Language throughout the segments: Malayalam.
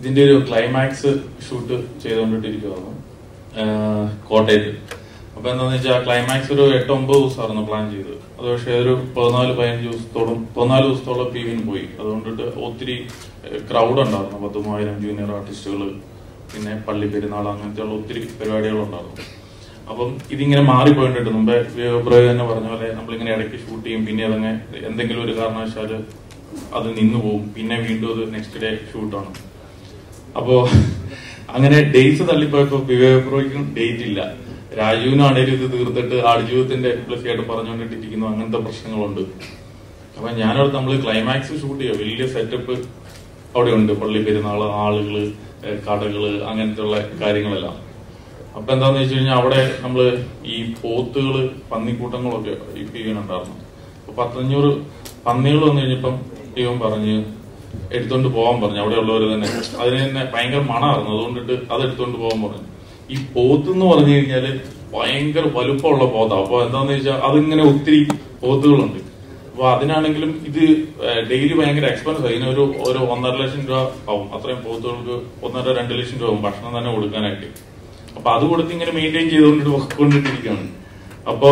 ഇതിന്റെ ഒരു ക്ലൈമാക്സ് ഷൂട്ട് ചെയ്തുകൊണ്ടിട്ടിരിക്കുവായിരുന്നു ആഹ് കോട്ടയത്ത് അപ്പൊ എന്താന്ന് വെച്ചാൽ ക്ലൈമാക്സ് ഒരു എട്ട് ഒമ്പത് ദിവസമായിരുന്നു പ്ലാൻ ചെയ്തത് അത് പക്ഷേ ഒരു പതിനാല് പതിനഞ്ച് ദിവസത്തോളം പതിനാല് ദിവസത്തോളം പി വിന് പോയി അതുകൊണ്ടിട്ട് ഒത്തിരി ക്രൗഡ് ഉണ്ടായിരുന്നു പത്ത് മൂവായിരം ജൂനിയർ ആർട്ടിസ്റ്റുകൾ പിന്നെ പള്ളി പെരുന്നാൾ അങ്ങനത്തെയുള്ള ഒത്തിരി പരിപാടികൾ ഉണ്ടായിരുന്നു അപ്പം ഇതിങ്ങനെ മാറിപ്പോയിട്ടുണ്ട് മുമ്പേ വിവേകപ്രയോഗ തന്നെ പറഞ്ഞ പോലെ നമ്മളിങ്ങനെ ഇടയ്ക്ക് ഷൂട്ട് ചെയ്യും പിന്നെ അതങ്ങ് എന്തെങ്കിലും ഒരു കാരണവശാല് അത് നിന്നു പോകും പിന്നെ വീണ്ടും അത് നെക്സ്റ്റ് ഡേ ഷൂട്ടാണ് അപ്പോ അങ്ങനെ ഡേറ്റ്സ് തള്ളിപ്പോയപ്പോ വിവേകപ്രോയ്ക്കും ഡേറ്റ് ഇല്ല രാജുവിനാണേലും ഇത് തീർത്തിട്ട് ആടുജീവിതത്തിന്റെ പ്ലസ് ആയിട്ട് പറഞ്ഞുകൊണ്ടിട്ടിരിക്കുന്നു അങ്ങനത്തെ പ്രശ്നങ്ങളുണ്ട് അപ്പൊ ഞാനവിടെ നമ്മള് ക്ലൈമാക്സ് ഷൂട്ട് ചെയ്യാം വലിയ സെറ്റപ്പ് അവിടെ ഉണ്ട് പള്ളി പെരുന്നാള് ആളുകള് ഏഹ് കടകള് അങ്ങനത്തെ ഉള്ള കാര്യങ്ങളെല്ലാം അപ്പൊ എന്താന്ന് വെച്ച് കഴിഞ്ഞാൽ അവിടെ നമ്മള് ഈ പോത്തുകള് പന്നിക്കൂട്ടങ്ങളൊക്കെ ഈ ചെയ്യുന്നുണ്ടായിരുന്നു അപ്പൊ പത്തഞ്ഞൂറ് പന്നികൾ വന്നു കഴിഞ്ഞപ്പം ഇവൻ പറഞ്ഞ് എടുത്തോണ്ട് പോകാൻ പറഞ്ഞു അവിടെ ഉള്ളവര് തന്നെ അതിന് തന്നെ ഭയങ്കര മണമായിരുന്നു അതുകൊണ്ടിട്ട് അത് എടുത്തോണ്ട് പോകാൻ പറഞ്ഞു ഈ പോത്ത് എന്ന് പറഞ്ഞു കഴിഞ്ഞാല് ഭയങ്കര വലുപ്പമുള്ള പോത്താ അപ്പൊ എന്താന്ന് വെച്ചാൽ അതിങ്ങനെ ഒത്തിരി പോത്തുകളുണ്ട് അപ്പൊ അതിനാണെങ്കിലും ഇത് ഡെയിലി ഭയങ്കര എക്സ്പെൻസ് ഇതിന് ഒരു ഒരു ഒന്നര ലക്ഷം രൂപ ആവും അത്രയും പോത്തുകൾക്ക് ഒന്നര രണ്ട് ലക്ഷം രൂപ ആവും ഭക്ഷണം തന്നെ കൊടുക്കാനായിട്ട് അപ്പൊ അത് കൊടുത്ത് ഇങ്ങനെ മെയിൻറ്റെയിൻ ചെയ്തുകൊണ്ട് കൊണ്ടിട്ടിരിക്കുകയാണ് അപ്പോ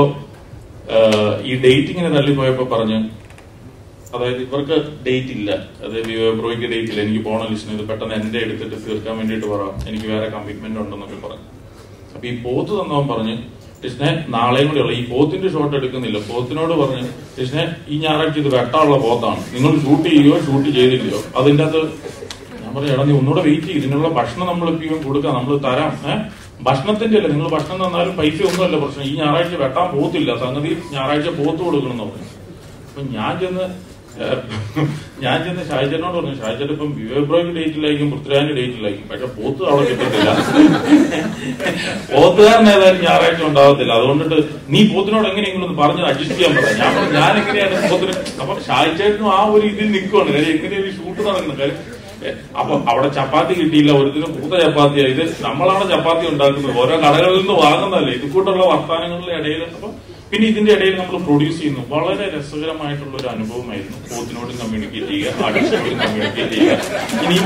ആഹ് ഈ ഡേറ്റ് ഇങ്ങനെ തള്ളിപ്പോയപ്പോ പറഞ്ഞ് അതായത് ഇവർക്ക് ഡേറ്റ് ഇല്ല അതായത് ബ്രോയ്ക്ക് ഡേറ്റ് ഇല്ല എനിക്ക് പോണ ലിസ്റ്റിന് ഇത് പെട്ടെന്ന് എന്റെ എടുത്തിട്ട് തീർക്കാൻ വേണ്ടിയിട്ട് പറ എനിക്ക് വേറെ കമ്മിറ്റ്മെന്റ് ഉണ്ടെന്നൊക്കെ പറഞ്ഞു അപ്പൊ ഈ പോത്ത് തന്നവൻ പറഞ്ഞ് കൃഷ്ണെ നാളെയും കൂടെ ഉള്ള ഈ പോത്തിന്റെ ഷോട്ട് എടുക്കുന്നില്ല പോത്തിനോട് പറഞ്ഞ് കൃഷ്ണെ ഈ ഞായറാഴ്ച ഇത് വെട്ടാനുള്ള പോത്താണ് നിങ്ങൾ ഷൂട്ട് ചെയ്യുകയോ ഷൂട്ട് ചെയ്തില്ലയോ അതിന്റെ അകത്ത് ഞാൻ പറഞ്ഞു എടാ നീ ഒന്നുകൂടെ വെയിറ്റ് ചെയ്യും ഇതിനുള്ള ഭക്ഷണം നമ്മൾ ഇപ്പം കൊടുക്കാം നമ്മൾ തരാം ഏഹ് ഭക്ഷണത്തിന്റെ അല്ല നിങ്ങൾ ഭക്ഷണം തന്നാലും പൈസ ഒന്നുമല്ല പ്രശ്നം ഈ ഞായറാഴ്ച വെട്ടാൻ പോത്തില്ല സംഗതി ഞായറാഴ്ച പോത്ത് കൊടുക്കണം എന്ന് പറഞ്ഞു അപ്പൊ ഞാൻ ചെന്ന് ഏഹ്, ഞാൻ ചെന്ന് ഷാജനോട് പറഞ്ഞു ഷാജൻ ഇപ്പം വിവേബ്രോയ്ക്ക് ഡേറ്റിലായിരിക്കും പൃഥ്വിരാജിന്റെ ഡേറ്റിലായിരിക്കും പക്ഷെ പോത്ത് അവിടെ കിട്ടത്തില്ല പോത്തുകാരൻ ഏതായാലും ഞായറാഴ്ച ഉണ്ടാവത്തില്ല അതുകൊണ്ടിട്ട് നീ പോത്തിനോട് എങ്ങനെയെങ്കിലും ഒന്ന് പറഞ്ഞ് അഡ്ജസ്റ്റ് ചെയ്യാൻ പറയാം ഞാൻ പറഞ്ഞു ഞാൻ എങ്ങനെയാണ് പോത്തിന് അപ്പൊ ഷാജേട്ടനും ആ ഒരു ഇതിൽ നിൽക്കുവാണ് കാര്യം എങ്ങനെയാണ് ഷൂട്ട് നടക്കുന്നത് കാര്യം ഏ, അപ്പൊ അവിടെ ചപ്പാത്തി കിട്ടിയില്ല ഒരുത്തിന് പൂത്ത ചപ്പാത്തിയാ ഇത് നമ്മളാണ് ചപ്പാത്തി ഉണ്ടാക്കുന്നത് ഓരോ കടകളിൽ നിന്ന് വാങ്ങുന്നതല്ലേ ഇത് കൂട്ടുള്ള വർത്താനങ്ങളുടെ ഇടയിൽ അപ്പൊ പിന്നെ ഇതിന്റെ ഇടയിൽ നമ്മൾ പ്രൊഡ്യൂസ് ചെയ്യുന്നു വളരെ രസകരമായിട്ടുള്ള ഒരു അനുഭവമായിരുന്നു പോത്തിനോടും കമ്മ്യൂണിക്കേറ്റ് ചെയ്യുക ആർട്ടിസ്റ്റിനോടും കമ്മ്യൂണിക്കേറ്റ് ചെയ്യുക ഇനിയും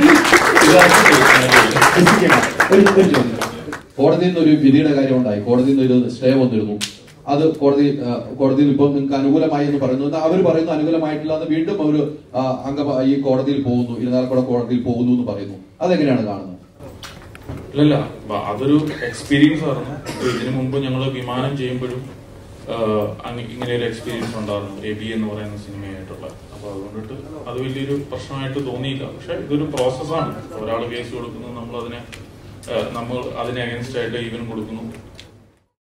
ഇതാണ് ഒരു ഒരു ചോദ്യം കോടതിയിൽ നിന്ന് ഒരു വിധിയുടെ കാര്യം ഉണ്ടായി കോടതിയിൽ നിന്ന് ഒരു സ്റ്റേ വന്നിരുന്നു അത് കോടതി ആ, കോടതിയിൽ ഇപ്പോൾ നിങ്ങൾക്ക് അനുകൂലമായി എന്ന് പറയുന്നു അവർ പറയുന്നു അനുകൂലമായിട്ടില്ല എന്ന് വീണ്ടും അവർ അംഗ ഈ കോടതിയിൽ പോകുന്നു ഇരുന്നാലക്കുട കോടതിയിൽ പോകുന്നു എന്ന് പറയുന്നു അതെങ്ങനെയാണ് കാണുന്നത് ഇല്ലല്ല ബ- അതൊരു എക്സ്പീരിയൻസ് ആയിരുന്നു അപ്പൊ ഇതിനു മുമ്പ് ഞങ്ങൾ വിമാനം ചെയ്യുമ്പോഴും ആഹ്, അങ്ങ- ഇങ്ങനെ ഒരു എക്സ്പീരിയൻസ് ഉണ്ടായിരുന്നു എ ബി എന്ന് പറയുന്ന സിനിമയായിട്ടുള്ള അപ്പൊ അതുകൊണ്ടിട്ട് അത് വലിയൊരു പ്രശ്നമായിട്ട് തോന്നിയില്ല പക്ഷെ ഇതൊരു പ്രോസസ്സാണ് ഒരാൾ കേസ് കൊടുക്കുന്നു നമ്മൾ അതിനെ ആഹ്, നമ്മൾ അതിനെ അഗൻസ്റ്റ് ആയിട്ട് ഈവൻ കൊടുക്കുന്നു